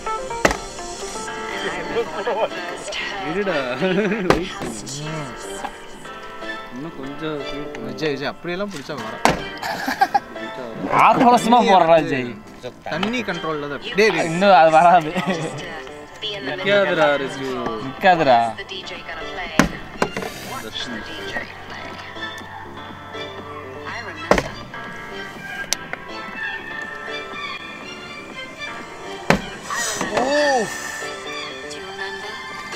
இருடா இன்னும் கொஞ்சம் sweet பண்ணு. விஜய் விஜய் அப்படியெல்லாம் பிடிச்சா வர ஆக்ரோஷமா போடுறா ஜெய் தண்ணி கண்ட்ரோல்ல தான் இருக்கு. டேய் டேய், இன்னும் அது வராது Be in the middle நிக்காதுடா of the Rishu. song. நிக்காதுடா The DJ gonna play. Watch the DJ play. I remember. I remember. Do you remember?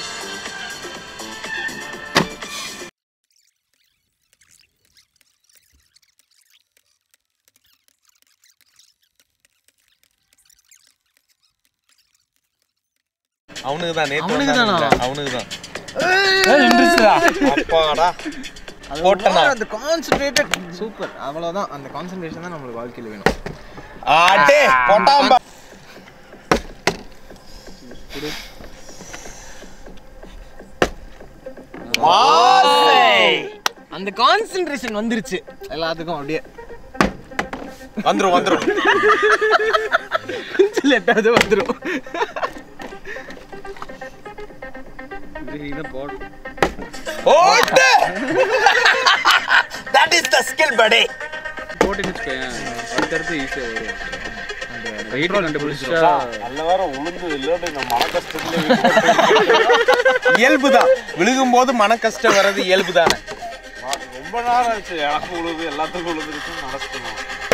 அவனுக்கு தான் நேத்து அவனுக்கு தானா? வந்தானுங்க. அவனுக்கு தான் ஏய், நின்றுச்சுடா அப்பாடா அது போட்டனா? அந்த கான்சென்ட்ரேட்டட் சூப்பர் அவ்வளவுதான் அந்த கான்சென்ட்ரேஷன் தான் நம்மளுக்கு வாழ்க்கையில வேணும் ஆடே போட்டாம்பா அந்த கான்சென்ட்ரேஷன் வந்துருச்சு எல்லாத்துக்கும் அப்படியே வந்துரும் வந்துரும் கொஞ்சம் லேட்டாவது வந்துரும் இது இதை போடு. போட்டு தட் இஸ் த ஸ்கில் படி போட்டுன்னு வச்சுக்கோயேன். அடுத்தடுத்து ஈஸியா வரும். அந்த weight கண்டுபிடிச்சா நல்ல வேற உளுந்து இல்லாட்டி நான் மன கஷ்டத்துல இயல்புதான் விழுகும் போது மன கஷ்டம் வர்றது இயல்பு தானே ரொம்ப நேரம் ஆச்சு எனக்கு உழுது எல்லாத்துக்கும் உழுதுருச்சுன்னு நடக்கணும்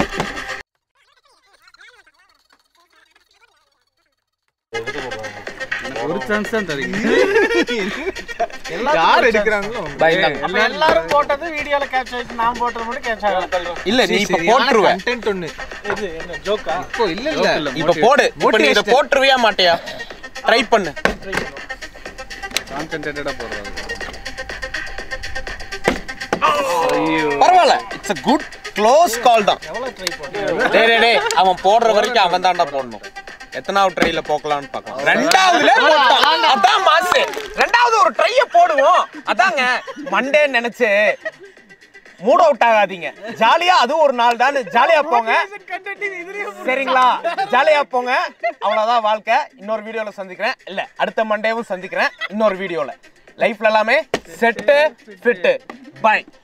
எனக்கு ஒரு சான்ஸ் தான் தரீங்க யார் எடுக்கிறாங்களோ பயந்தாங்க எல்லாரும் போட்டது வீடியோல கேட்ச் ஆயிடுச்சு நான் போட்டது மட்டும் கேட்ச் ஆகும் இல்ல நீ இப்ப போட்டுருவ கண்டென்ட் ஒண்ணு இது என்ன ஜோக்கா இப்போ இல்ல இல்ல இல்ல, இப்ப போடு இப்ப நீ இத Motivation. போட்டுருவியா மாட்டியா ட்ரை பண்ணு கான்சென்ட்ரேட்டடா போடுறாங்க பரவாயில்ல it's a good close call தான் எவ்வளவு ட்ரை பண்ணி டேய் டேய் டேய் அவன் போடுற வரைக்கும் அவன் தான்டா போடணும் எத்தனாவது ட்ரைல போக்கலாம்னு பார்க்கலாம் ரெண்டாவதுல போட்டான் அதான் மாசு ரெண்டாவது ஒரு ட்ரைய போடுவோம் அதாங்க மண்டே நினைச்சு மூட் அவுட் ஆகாதீங்க ஜாலியா அதுவும் ஒரு நாள் தான் ஜாலியா போங்க சரிங்களா ஜாலியா போங்க அவ்வளவுதான் வாழ்க்கை இன்னொரு வீடியோல சந்திக்கிறேன் இல்ல அடுத்த மண்டேவும் சந்திக்கிறேன் இன்னொரு வீடியோல லைஃப்ல எல்லாமே செட்டு ஃபிட்டு பை